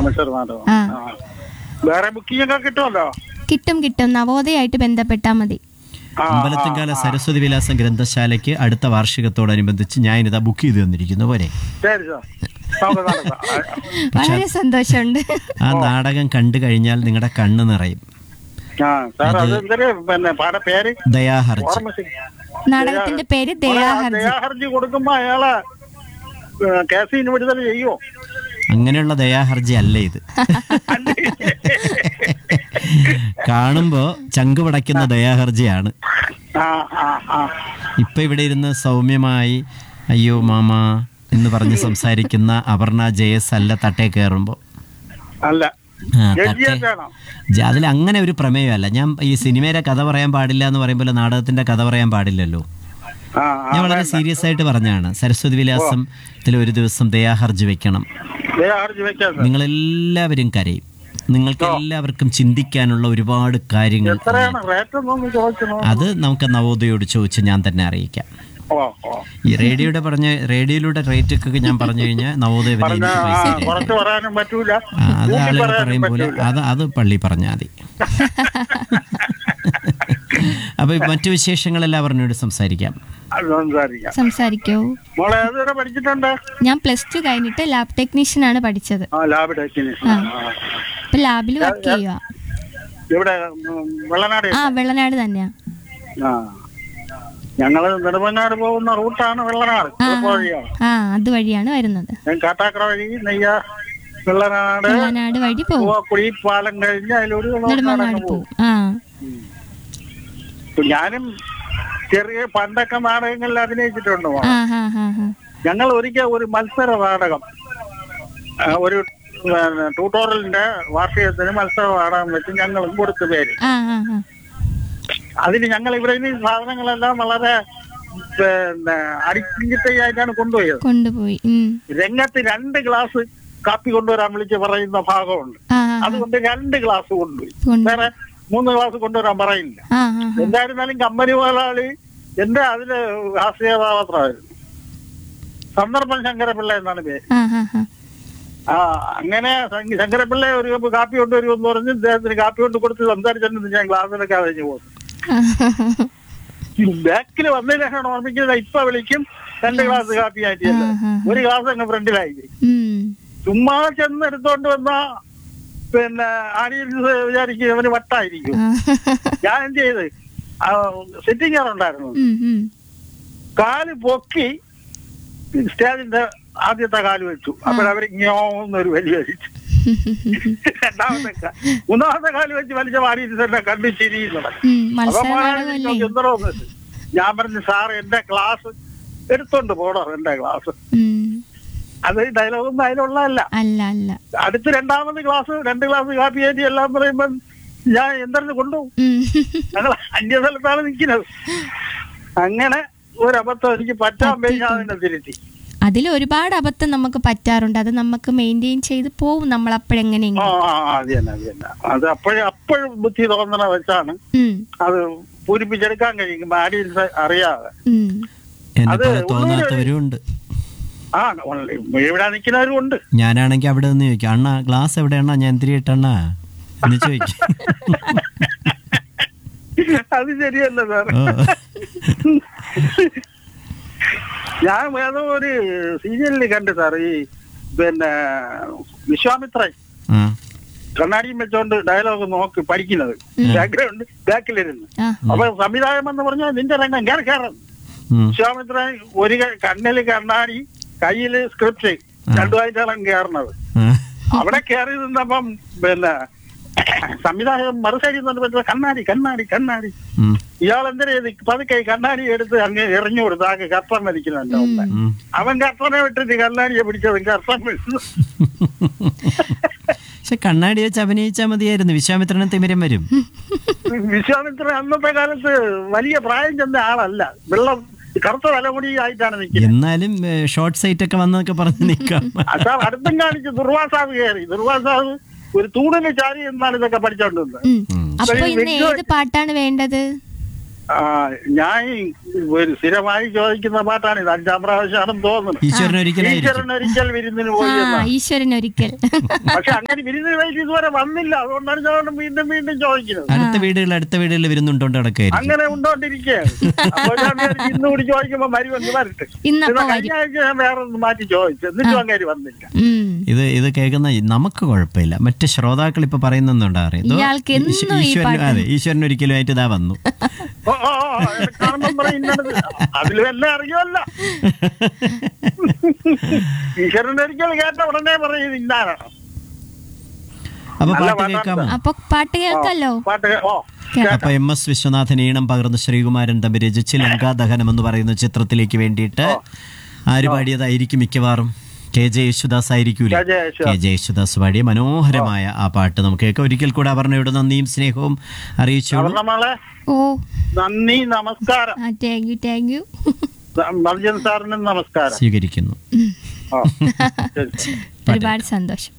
മത്സര നാടകം ആ. ആ. വേറെ ബുക്കിംഗ് ഒക്കെ കിട്ടുമല്ലോ കിട്ടും കിട്ടും നവോദയമായിട്ട് ബന്ധപ്പെട്ടാൽ മതി ആ, അമ്പലത്തുംകാല സരസ്വതി വിലാസം ഗ്രന്ഥശാലയ്ക്ക് അടുത്ത വാർഷികത്തോടനുബന്ധിച്ച് ഞാൻ ഇതാ ബുക്ക് ചെയ്ത് തന്നിരിക്കുന്നു പോരെ ശരി സാർ നമുക്ക് നടത്താം ആ, വളരെ സന്തോഷമുണ്ട് ആ നാടകം കണ്ടു കഴിഞ്ഞാൽ നിങ്ങളുടെ കണ്ണ് നിറയും ആ സാർ അത് എന്തൊരു പിന്നെ പാട പേര് ദയാഹർജി ഓർമ്മ ശരി. നാടകത്തിന്റെ പേര് ദയാഹർജി ദയാഹർജി കൊടുക്കുമ്പോ അയാളെ കേസിന് വിടുതൽ ചെയ്യുമോ അങ്ങനെയുള്ള ദയാഹർജി അല്ല ഇത് കാണുമ്പോ ചങ്ക് പടയ്ക്കുന്ന ദയാഹർജിയാണ് ആ ആ ആ ഇപ്പൊ ഇവിടെ ഇരുന്ന് സൗമ്യമായി അയ്യോ മാമ എന്ന് പറഞ്ഞ് സംസാരിക്കുന്ന അപർണ ജയസ് അല്ല തട്ടേ കയറുമ്പോ അല്ല ആ, തട്ടേ ജഡ്ജിയായിട്ടാണോ ജ- അതിൽ അങ്ങനെ ഒരു പ്രമേയമല്ല ഞാൻ ഈ സിനിമയിലെ കഥ പറയാൻ പാടില്ല എന്ന് പറയുമ്പോൾ നാടകത്തിന്റെ കഥ പറയാൻ പാടില്ലല്ലോ ആ ആ, ഞാൻ വളരെ സീരിയസ് ആയിട്ട് പറഞ്ഞാണ് സരസ്വതി വിലാസം ഇതിൽ ഒരു ദിവസം ദയാഹർജി വെക്കണം ദയാഹർജി വെക്കാം സാർ നിങ്ങളെല്ലാവരും കരയും നിങ്ങൾക്ക് എല്ലാവർക്കും ചിന്തിക്കാനുള്ള ഒരുപാട് കാര്യങ്ങൾ എത്രയാണ് റേറ്റ് എന്നൊന്ന് ചോദിക്കുന്നു അത് നമുക്ക് നവോദയോട് ചോദിച്ച് ഞാൻ തന്നെ അറിയിക്കാം ഓ ഓ ഈ റേഡിയോയുടെ പറഞ്ഞ റേഡിയോയിലൂടെ റേറ്റ് ഒക്കെ ഞാൻ പറഞ്ഞു കഴിഞ്ഞാൽ നവോദയ പിന്നെ പറഞ്ഞ എനിക്ക് ആ, പൈസ തരും. കുറച്ച് പറയാനും പറ്റൂല ആ, അത് കൂട്ടി ആളുകൾ പറയാനും പറയും പോലെ പറ്റൂല അത് അത് പള്ളി പറഞ്ഞാൽ മതി അപ്പൊ ഈ മറ്റു വിശേഷങ്ങളെല്ലാം പറഞ്ഞോട് സംസാരിക്കാം അത് സംസാരിക്കാം സംസാരിക്കോ മോളെ ഏതുവരെ പഠിച്ചിട്ടുണ്ട് ഞാൻ പ്ലസ് ടു കഴിഞ്ഞിട്ട് ലാബ് ടെക്നീഷ്യൻ ആണ് പഠിച്ചത് ആ ലാബ് ടെക്നീഷ്യൻ ആ. ഇപ്പൊ ലാബിൽ വർക്ക് ചെയ്യുക ഇവിടെ ഉം, വെള്ളനാട് ആ വെള്ളനാട് തന്നെയാ ആ ഞങ്ങള് നെടുമങ്ങാട് പോകുന്ന റൂട്ടാണ് വെള്ളനാട് ആ വഴിയാണ് ആ അതുവഴിയാണ് വരുന്നത് ഞാൻ കാട്ടാക്കട വഴി നെയ്യ വെള്ളനാട് വെള്ളനാട് വഴി പോകും പൂവാക്കുടി പാലം കഴിഞ്ഞ് അതിലൂടെ നെടുമങ്ങാട് പോകും പോകും ആ ഇപ്പൊ ഞാനും ചെറിയ പണ്ടൊക്കെ നാടകങ്ങളിൽ അഭിനയിച്ചിട്ടുണ്ട് മോളെ. ആ ഹാ ഹാ ഹാ ഞങ്ങൾ ഒരിക്കൽ ഒരു മത്സര നാടകം ആ, ഒരു പിന്നെ, ട്യൂട്ടോറിയലിന്റെ വാർഷികത്തിന് മത്സര നാടകം വെച്ച് ഞങ്ങളും കൊടുത്തു പേര് ആ ആ ആ അതിന് ഞങ്ങൾ ഇവിടെ ഈ സാധനങ്ങളെല്ലാം വളരെ പിന്നെ അടിച്ചിട്ടയായിട്ടാണ് കൊണ്ടുപോയത് കൊണ്ടുപോയി ഉം. രംഗത്ത് രണ്ട് ഗ്ലാസ് കാപ്പി കൊണ്ടുവരാൻ വിളിച്ച് പറയുന്ന ഭാഗമുണ്ട് ആ ആ, അതുകൊണ്ട് രണ്ട് ഗ്ലാസ് കൊണ്ടുപോയി കൊണ്ട് വേറെ മൂന്ന് ഗ്ലാസ് കൊണ്ടുവരാൻ പറയില്ല ആ ആ ആ. എന്തായിരുന്നാലും കമ്പനി മുതലാളി എന്റെ അതില് ഹാസ്യകഥാപാത്രമായിരുന്നു സന്ദർഭം ശങ്കരപിള്ള എന്നാണ് പേര് ആ ആ ആ ആ അങ്ങനെ ശങ്ക- ശങ്കരപിള്ള ഒരു കപ്പ് കാപ്പി കൊണ്ടുവരുമെന്ന് പറഞ്ഞ് ഇദ്ദേഹത്തിന് കാപ്പി കൊണ്ട് കൊടുത്ത് സംസാരിച്ചിട്ട് ഞാൻ ക്ലാസ്സിലൊക്കെ കഴിഞ്ഞു പോകുന്നു ബാക്കിൽ വന്നതിന് ശേഷമാണ് ഓർമ്മിക്കുന്നത് ഇപ്പൊ വിളിക്കും രണ്ട് ഗ്ലാസ് കാപ്പി ആയിട്ടില്ല ആ, ആ. ഒരു ഗ്ലാസ് അങ്ങ് ഫ്രണ്ടിലായി ഉം. ചുമ്മാ ചെന്ന് എടുത്തോണ്ട് വന്ന പിന്നെ ആരെയും വിചാരിക്കും അവന് വട്ടായിരിക്കും ആ. ഞാൻ എന്ത് ചെയ്ത് സിറ്റിംഗ് ചെയർ ഉണ്ടായിരുന്നു ഉം, ഉം. കാല് പൊക്കി സ്റ്റേജിന്റെ ആദ്യത്തെ കാല് വെച്ചു അപ്പോഴവർ ഇങ്ങോന്നൊരു വലിയ വലിച്ചു രണ്ടാമത്തെ കാ- മൂന്നാമത്തെ കാല് വെച്ച് വലിച്ച വാരിയിരുന്നെ കണ്ടു ചിരിയും തുടങ്ങി ഉം. അപ്പൊ മത്സര മോനെ നാടകമല്ലേ ചോദിച്ചു, എന്തോ ഒന്ന് ഞാൻ പറഞ്ഞു സാർ എന്റെ ക്ലാസ് എടുത്തോണ്ട് പോടോ എന്റെ ക്ലാസ് ഉം. അത് ഡയലോഗൊന്നും അതിലുള്ളതല്ല അല്ല അല്ല അടുത്ത് രണ്ടാമത് ക്ലാസ് രണ്ട് ക്ലാസ് കാപ്പി കയറ്റി എല്ലാം പറയുമ്പം ഞാൻ എന്തെങ്കിലും കൊണ്ടുപോകും ഉം. ഞങ്ങൾ അന്യ സ്ഥലത്താണ് നിൽക്കുന്നത് അങ്ങനെ ഒരു അബദ്ധം എനിക്ക് പറ്റാൻ വേണ്ടി ഞാൻ അതിനെ തിരുത്തി അതിൽ ഒരുപാട് അബദ്ധം നമുക്ക് പറ്റാറുണ്ട് അത് നമുക്ക് മെയിൻറ്റെയിൻ ചെയ്ത് പോവും നമ്മൾ ആ അപ്പോഴെങ്ങനെയെങ്കിലും ആ, അത് തന്നെ അത് തന്നെ അത് അപ്പോഴും അപ്പോഴും ബുദ്ധി തോന്നണ വെച്ചാണ് ഉം. അത് പൂരിപ്പിച്ചെടുക്കാൻ കഴിയും ആഡിയൻസ് അറിയാതെ ഉം. എന്നെ അത് പോലെ ഉള്ളൊരു- തോന്നാത്തവരും ഉണ്ട് ആ ഉള്ള- ഇവിടെ നിൽക്കുന്നവരും ഉണ്ട് ഞാനാണെങ്കിൽ അവിടെ നിന്ന് ചോദിക്കും അണ്ണ ഗ്ലാസ് എവിടെയാണ ഞാൻ എന്തിരി ഇട്ടണ്ണ എന്ന് ചോദിക്കും അത് ശരിയല്ല സാർ ഓ. ഞാൻ ഏതോ ഒരു സീരിയലിൽ കണ്ടു സാർ ഈ പിന്നെ വിശ്വാമിത്രൻ ആ കണ്ണാടിയും വെച്ചോണ്ട് ഡയലോഗ് നോക്കി പഠിക്കുന്നത് ബാക്ക്ഗ്രൗണ്ട് ബാക്കിലിരുന്ന് ആ അപ്പൊ സംവിധായകം എന്ന് പറഞ്ഞാൽ നിന്റെ രംഗം കയറി കയറും ഉം. വിശ്വാമിത്രൻ ഒരു ക- കണ്ണില് കണ്ണാടി കയ്യില് സ്ക്രിപ്റ്റ് രണ്ടുമായിട്ടാണ് കയറുന്നത് ആ. അവിടെ കയറി നിന്നപ്പം പിന്നെ സംവിധായകൻ മറുസൈഡിൽ നിന്ന് പറ്റുന്ന കണ്ണാടി കണ്ണാടി കണ്ണാടി ഉം. ഇയാൾ എന്തിനാ ചെയ്ത് പതുക്കെ ഈ കണ്ണാടി എടുത്ത് അങ്ങ് എറിഞ്ഞു കൊടുത്തു ആകെ കർട്ടൻ വലിക്കുന്നുണ്ട് മുമ്പ് ഉം. അവൻ കർട്ടനെ വിട്ടിട്ട് കണ്ണാടിയെ പിടിച്ചത് കർട്ടൻ വിളിച്ചു പക്ഷെ കണ്ണാടി വെച്ച് അഭിനയിച്ചാൽ മതിയായിരുന്നു വിശ്വാമിത്രനും തിമിരം വരും വിശ്വാമിത്രൻ അന്നത്തെ കാലത്ത് വലിയ പ്രായം ചെന്ന ആളല്ല വെള്ളം കറുത്ത തലമുടി ആയിട്ടാണ് നിൽക്കുന്നത് എന്നാലും ഷോർട്ട് സൈറ്റ് ഒക്കെ വന്നൊക്കെ പറഞ്ഞ് നിൽക്കാം അതാ അടുത്തും കാണിച്ച് ദുർവാസാവ് കയറി ദുർവാസാവ് ഒരു തൂണിന് ചാരി എന്നാണ് ഇതൊക്കെ പഠിച്ചോണ്ടിരുന്നത് ഉം. ഉം. അപ്പൊ ശരി, ഇന്ന് വെങ്കോ- ഏത് പാട്ടാണ് വേണ്ടത് ആ ഞാൻ ഈ ഒരു സ്ഥിരമായി ചോദിക്കുന്ന പാട്ടാണ് ഇത് അഞ്ചാം പ്രാവശ്യമാണെന്ന് തോന്നുന്നു ഈശ്വരൻ ഒരിക്കലായിരിക്കും ഈശ്വരൻ ഒരിക്കൽ വിരുന്നിന് ആ പോയി എന്നാ. ഈശ്വരൻ ഒരിക്കൽ പക്ഷെ അങ്ങനെ വിരുന്നിന് പോയിട്ട് ഇതുവരെ വന്നില്ല അതുകൊണ്ടാണ് ഞാൻ വീണ്ടും വീണ്ടും ചോദിക്കുന്നത് അടുത്ത വീടുകൾ അടുത്ത വീടുകളിൽ വരുന്നുണ്ടോണ്ട് കിടക്കുകയായിരിക്കും അങ്ങനെ ഉണ്ടോണ്ടിരിക്കുകയാണ് അപ്പൊ ഞാൻ വിചാരിച്ചു ഇന്ന് കൂടി ചോദിക്കുമ്പോ മരുവന്ന് വരട്ടെ ഇന്നപ്പോ ഇത് കഴിഞ്ഞ ആഴ്ച ഞാൻ വേറെ ഒന്ന് മാറ്റി ചോദിച്ചു എന്നിട്ടും അങ്ങനെ വന്നില്ല ഉം ഇത് ഇത് കേൾക്കുന്ന നമുക്ക് കുഴപ്പമില്ല മറ്റ് ശ്രോതാക്കൾ ഇപ്പൊ പറയുന്നുണ്ടോ അറിയാം ഇയാൾക്ക് എന്നും ഈ പാട്ട്. അതെ ഈശ്വരൻ ഒരിക്കലുമായിട്ട് ഇതാ വന്നു ഓ ഓ ഓ, ഇത് കാണുമ്പം പറയും ഇന്നത് അതിലും എല്ലാം അറിയുമല്ല ഈശ്വരൻ ഒരിക്കൽ കേട്ട ഉടനെ പറയും ഇന്നാണ് അപ്പൊ നല്ല പാട്ട് പാട്ടാണ് കേൾക്കാമോ അപ്പൊ പാട്ട് കേൾക്കല്ലോ പാട്ട് കേ- ഓ അപ്പൊ എം എസ് വിശ്വനാഥൻ ഈണം പകർന്ന് ശ്രീകുമാരൻ തമ്പി രചിച്ച് ലങ്കാദഹനം എന്ന് പറയുന്ന ചിത്രത്തിലേക്ക് വേണ്ടിയിട്ട് ആര് പാടിയതായിരിക്കും മിക്കവാറും കെ ജെ യേശുദാസ് ആയിരിക്കൂലേ K J Yesudas. K J Yesudas പാടിയ മനോഹരമായ ആ പാട്ട് നമുക്ക് കേൾക്കാം ഒരിക്കൽ കൂടെ അപർണയുടെ നന്ദിയും സ്നേഹവും അറിയിച്ചോളൂ നമ്മളെ ഓ നന്ദി നമസ്കാരം ആ thank you thank you Marjan സാറിനും നമസ്കാരം സ്വീകരിക്കുന്നു ഓ ശരി. ഒരുപാട് സന്തോഷം